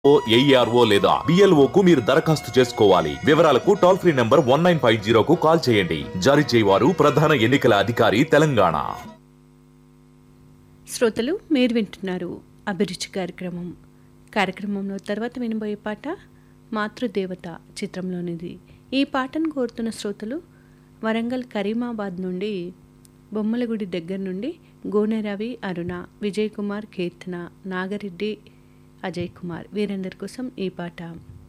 ఓ AERO లేదా BLO కు మీరు దరఖాస్తు చేసుకోవాలి వివరాలకు toll free number one nine five జీరోకు కాల్ చేయండి జారీ చేయవారు ప్రధాన ఎన్నికల అధికారి తెలంగాణ శ్రోతలు మీరు వింటున్నారు అభిరుచి కార్యక్రమం కార్యక్రమంలో తర్వాత వినబోయే పాట మాతృదేవత చిత్రంలోనిది ఈ పాటను కోరుతున్న శ్రోతలు వరంగల్ కరీమాబాద్ నుండి బొమ్మలగుడి దగ్గర నుండి గోనె రవి అరుణ విజయ్ కుమార్ కీర్తన నాగరెడ్డి అజయ్ కుమార్ వీరందరి కోసం ఈ పాట